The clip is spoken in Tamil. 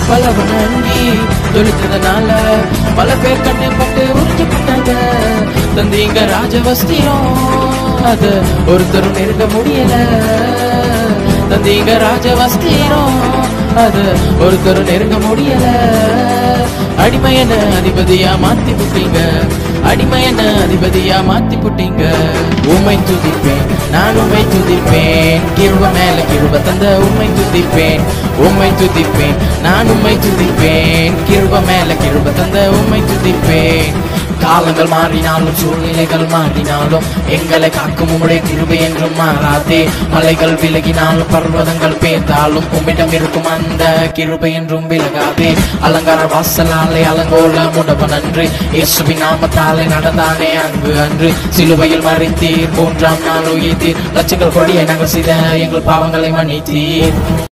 பலவ நன்றி தொழுத்ததுனால பல பேர் கண்ணை பட்டு உறிஞ்சப்பட்டாங்க தந்தீங்க ராஜவஸ்திரம் அது ஒருத்தரும் நெருங்க முடியல தந்தீங்க ராஜவஸ்திரம் அது ஒருத்தரும் நெருங்க முடியல அடிமையன அதிபதியா மாத்தி புட்டீங்க அடிமையன அதிபதியா மாத்தி புட்டீங்க உம்மை துதிப்பேன் நான் உம்மை துதிப்பேன் கிருப மேல கிருப தந்த உம்மை துதிப்பேன் உம்மை துதிப்பேன் நான் உம்மை துதிப்பேன் கிருப மேல கிருப தந்த உம்மை துதிப்பேன் காலங்கள் மாறினாலும் சூழ்நிலைகள் மாறினாலும் எங்களை காக்கும் உம்முடைய கிருபை என்றும் மாறாதே மலைகள் விலகினாலும் பர்வதங்கள் பேர்ந்தாலும் உம்மிடம் இருக்கும் அந்த கிருபை என்றும் விலகாதே அலங்கார வாசலாலே அலங்கோல முடவன் அன்று இயேசுவின் நாமத்தாலே நடந்தானே அங்கு அன்று சிலுவையில் மறைத்தீர் மூன்றாம் நாள் உயிர்த்தீர் லட்சங்கள் கொடியை நாங்கள் செய்த எங்கள் பாவங்களை மன்னித்தீர்